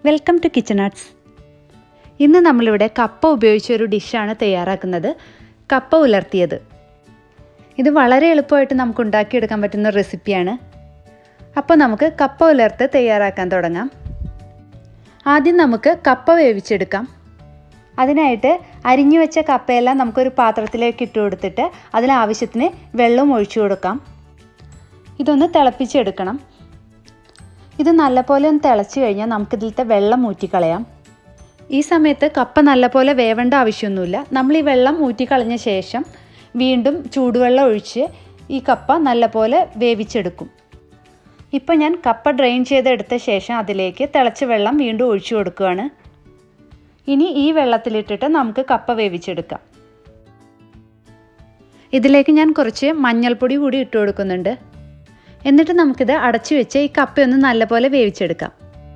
welcome to kitchen arts ഇന്ന് നമ്മളിവിടെ കപ്പ ഉപയോഗിച്ച ഒരു ഡിഷാണ് തയ്യാറാക്കുന്നത് കപ്പ ഉലർത്തിയത് ഇത് വളരെ എളുപ്പമായിട്ട് നമുക്ക് ഉണ്ടാക്കിയെടുക്കാൻ പറ്റുന്ന റെസിപ്പിയാണ് അപ്പോൾ നമുക്ക് കപ്പ ഉലർത്ത് തയ്യാറാക്കാൻ തുടങ്ങാം ആദ്യം നമുക്ക് കപ്പ വേവിച്ചെടുക്കാം അതിനായിട്ട് അരിഞ്ഞു വെച്ച കപ്പയെല്ലാം നമുക്കൊരു പാത്രത്തിലേക്ക് ഇട്ട് കൊടുത്തിട്ട് അതിനാവശ്യത്തിന് വെള്ളം ഒഴിച്ചു കൊടുക്കാം ഇതൊന്ന് തിളപ്പിച്ചെടുക്കണം ഇത് നല്ലപോലെ ഒന്ന് തിളച്ച് കഴിഞ്ഞാൽ നമുക്കിതിലത്തെ വെള്ളം ഊറ്റിക്കളയാം ഈ സമയത്ത് കപ്പ നല്ലപോലെ വേവേണ്ട ആവശ്യമൊന്നുമില്ല നമ്മൾ ഈ വെള്ളം ഊറ്റിക്കളഞ്ഞ ശേഷം വീണ്ടും ചൂടുവെള്ളം ഒഴിച്ച് ഈ കപ്പ നല്ലപോലെ വേവിച്ചെടുക്കും ഇപ്പോൾ ഞാൻ കപ്പ ഡ്രെയിൻ ചെയ്തെടുത്ത ശേഷം അതിലേക്ക് തിളച്ച വെള്ളം വീണ്ടും ഒഴിച്ചു കൊടുക്കുകയാണ് ഇനി ഈ വെള്ളത്തിലിട്ടിട്ട് നമുക്ക് കപ്പ വേവിച്ചെടുക്കാം ഇതിലേക്ക് ഞാൻ കുറച്ച് മഞ്ഞൾപ്പൊടി കൂടി ഇട്ട് കൊടുക്കുന്നുണ്ട് എന്നിട്ട് നമുക്കിത് അടച്ചു വെച്ച് ഈ കപ്പയൊന്ന് നല്ലപോലെ വേവിച്ചെടുക്കാം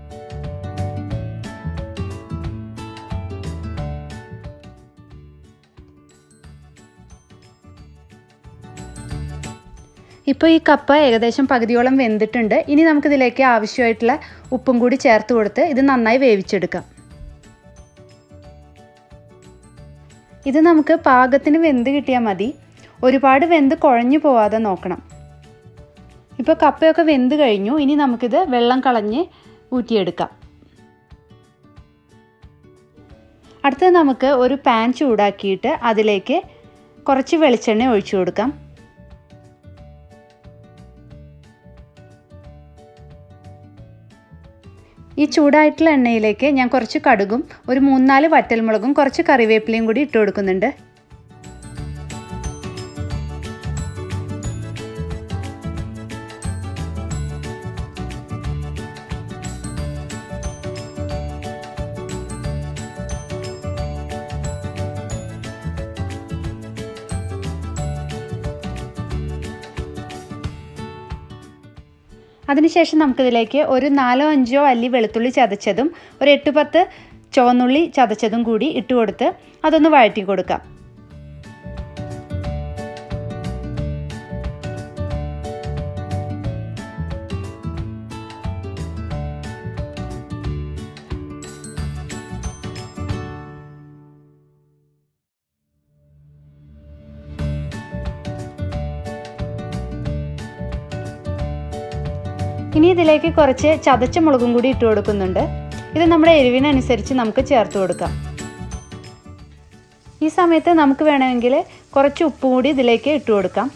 ഇപ്പോൾ ഈ കപ്പ ഏകദേശം പകുതിയോളം വെന്തിട്ടുണ്ട് ഇനി നമുക്കിതിലേക്ക് ആവശ്യമായിട്ടുള്ള ഉപ്പും കൂടി ചേർത്ത് കൊടുത്ത് ഇത് നന്നായി വേവിച്ചെടുക്കാം ഇത് നമുക്ക് പാകത്തിന് വെന്ത് കിട്ടിയാൽ മതി ഒരുപാട് വെന്ത് കുഴഞ്ഞു പോവാതെ നോക്കണം ഇപ്പോൾ കപ്പയൊക്കെ വെന്ത് കഴിഞ്ഞു ഇനി നമുക്കിത് വെള്ളം കളഞ്ഞ് ഊറ്റിയെടുക്കാം അടുത്തത് നമുക്ക് ഒരു പാൻ ചൂടാക്കിയിട്ട് അതിലേക്ക് കുറച്ച് വെളിച്ചെണ്ണ ഒഴിച്ചു കൊടുക്കാം ഈ ചൂടായിട്ടുള്ള എണ്ണയിലേക്ക് ഞാൻ കുറച്ച് കടുകും ഒരു മൂന്നാല് വറ്റൽമുളകും കുറച്ച് കറിവേപ്പിലയും കൂടി ഇട്ട് കൊടുക്കുന്നുണ്ട് അതിനുശേഷം നമുക്കിതിലേക്ക് ഒരു നാലോ അഞ്ചോ അല്ലി വെളുത്തുള്ളി ചതച്ചതും ഒരു എട്ട് പത്ത് ചുവന്നുള്ളി ചതച്ചതും കൂടി ഇട്ട് കൊടുത്ത് അതൊന്ന് വഴറ്റി കൊടുക്കാം ഇനി ഇതിലേക്ക് കുറച്ച് ചതച്ച മുളകും കൂടി ഇട്ട് കൊടുക്കുന്നുണ്ട് ഇത് നമ്മുടെ എരിവിനനുസരിച്ച് നമുക്ക് ചേർത്ത് കൊടുക്കാം ഈ സമയത്ത് നമുക്ക് വേണമെങ്കിൽ കുറച്ച് ഉപ്പ് കൂടി ഇതിലേക്ക് ഇട്ട് കൊടുക്കാം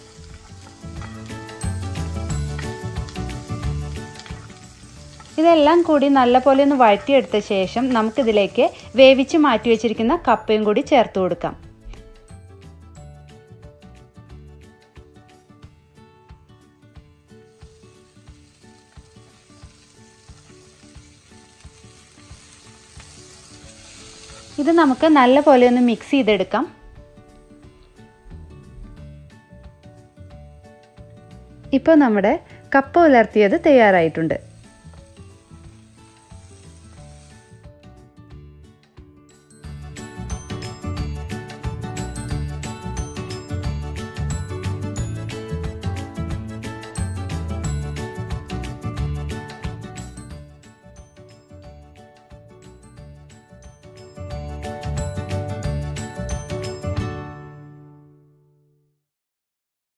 ഇതെല്ലാം കൂടി നല്ലപോലെ ഒന്ന് വഴറ്റിയെടുത്ത ശേഷം നമുക്കിതിലേക്ക് വേവിച്ച് മാറ്റി വെച്ചിരിക്കുന്ന കപ്പയും കൂടി ചേർത്ത് കൊടുക്കാം ഇത് നമുക്ക് നല്ല പോലെ ഒന്ന് മിക്സ് ചെയ്തെടുക്കാം ഇപ്പോൾ നമ്മുടെ കപ്പ ഉലർത്തിയത് തയ്യാറായിട്ടുണ്ട്